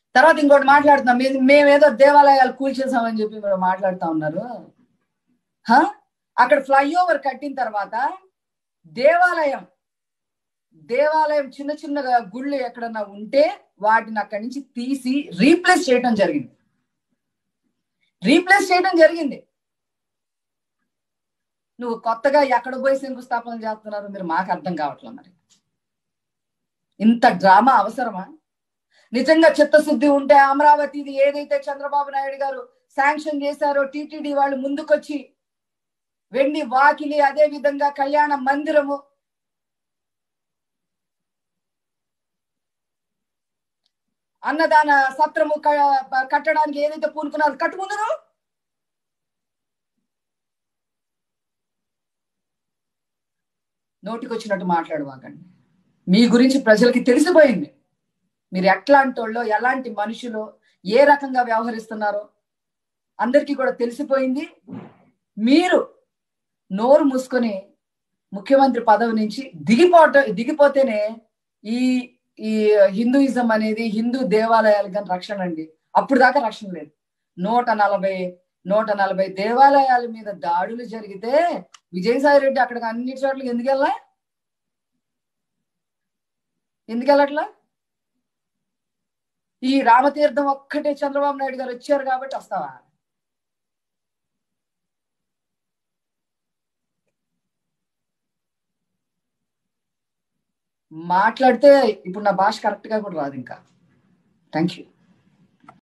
తర్వాత ఇంకోటి మాట్లాడుతున్నాం మేము మేమేదో దేవాలయాలు కూల్చేసామని చెప్పి మీరు మాట్లాడుతా ఉన్నారు హ? అక్కడ ఫ్లైఓవర్ కట్టిన తర్వాత దేవాలయం దేవాలయం చిన్న చిన్నగా గుళ్ళు ఎక్కడన్నా ఉంటే వాటిని అక్కడి నుంచి తీసి రీప్లేస్ చేయడం జరిగింది రీప్లేస్ చేయడం జరిగింది నువ్వు కొత్తగా ఎక్కడ పోయి శంకుస్థాపన చేస్తున్నారు మీరు మాకు అర్థం కావట్లేదు మరి ఇంత డ్రామా అవసరమా నిజంగా చిత్తశుద్ధి ఉంటే అమరావతిది ఏదైతే చంద్రబాబు నాయుడు గారు శాంక్షన్ చేశారో టీటీడీ వాళ్ళు ముందుకొచ్చి వెండి వాకిలి అదే విధంగా కళ్యాణ మందిరము అన్నదాన సత్రము క- కట్టడానికి ఏదైతే పూనుకున్నారో కట్టుకున్నారు నోటికొచ్చినట్టు మాట్లాడవాకండి మీ గురించి ప్రజలకి తెలిసిపోయింది మీరు ఎట్లాంటి వాళ్ళో ఎలాంటి మనుషులు ఏ రకంగా వ్యవహరిస్తున్నారో అందరికీ కూడా తెలిసిపోయింది మీరు నోరు మూసుకొని ముఖ్యమంత్రి పదవి నుంచి దిగిపోట దిగిపోతేనే ఈ ఈ హిందూయిజం అనేది హిందూ దేవాలయాలకు కానీ రక్షణ అండి అప్పుడు దాకా రక్షణ లేదు నూట నలభై నూట నలభై దేవాలయాల మీద దాడులు జరిగితే విజయసాయి రెడ్డి అక్కడికి అన్ని చోట్లకి ఎందుకు వెళ్ళా ఎందుకు వెళ్ళట్లా ఈ రామతీర్థం ఒక్కటే చంద్రబాబు నాయుడు గారు వచ్చారు కాబట్టి వస్తావా మాట్లాడితే ఇప్పుడు నా భాష కరెక్ట్ గా కూడా రాదు ఇంకా థ్యాంక్ యూ